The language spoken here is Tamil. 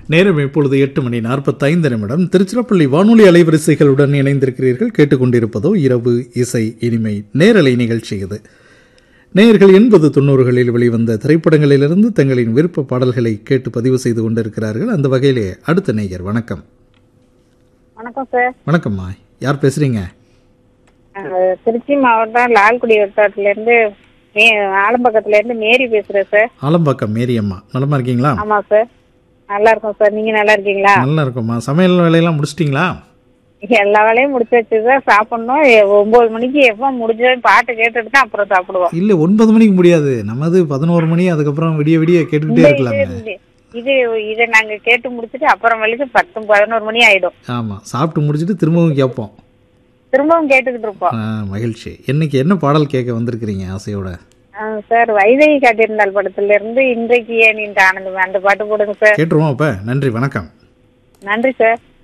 நேரம் இப்பொழுது எட்டு மணி நாற்பத்தைந்து நிமிடம் திருச்சிராப்பள்ளி வானொலி அலைவரிசைகளுடன் இணைந்திருக்கிறீர்கள் கேட்டுக்கொண்டிருப்பதோ இரவு இசை இனிமை நேரலை நிகழ்ச்சி இது நேயர்கள் எண்பது தொண்ணூறுகளில் வெளிவந்த திரைப்படங்களிலிருந்து தங்களின் விருப்ப பாடல்களை கேட்டு பதிவு செய்து கொண்டிருக்கிறார்கள் அந்த வகையிலே அடுத்த நேயர் வணக்கம் வணக்கம் சார் வணக்கம்மா யார் பேசுறீங்க அஹ் திருச்சி மாவட்டம் லால்குடி வட்டாரத்துல இருந்து மே ஆலம்பக்கத்துல இருந்து மேரி பேசுறேன் சார் ஆலம்பாக்கம் மேரியம்மா நலமா இருக்கீங்களா ஆமா சார் நல்லா இருக்கோம் சார் நீங்க நல்லா இருக்கீங்களா நல்லா இருக்கும்மா சமையல் வேலையெல்லாம் முடிச்சிட்டிங்களா எல்லா வேலையும் முடிச்சு வச்சு சார் சாப்பிடணும் எ- ஒன்பது மணிக்கு எப்போ முடிஞ்ச பாட்டு கேட்டுட்டு தான் அப்புறம் சாப்பிடுவோம் இல்ல ஒன்பது மணிக்கு முடியாது நமது பதினோரு மணி அதுக்கப்புறம் விடிய விடிய கேட்டுக்கிட்டே இந்த இருக்கலாமே இது இது இதை நாங்க கேட்டு முடிச்சுட்டு அப்புறம் வலிக்கு பத்து பதினோரு மணி ஆயிடும் ஆமா சாப்பிட்டு முடிச்சிட்டு திரும்பவும் கேட்போம் திரும்பவும் கேட்டுக்கிட்டு இருப்போம் ஆ, மகிழ்ச்சி இன்னைக்கு என்ன பாடல் கேட்க வந்திருக்கிறீங்க ஆசையோட அஹ் சார் வைதகி காட்டியிருந்தால் படத்துல இருந்து இன்றைக்கு ஏன் இந்த ஆனந்தம் அந்த பாட்டு போடுங்க சார் கேட்டுருவோம் அப்ப நன்றி வணக்கம் நன்றி சார்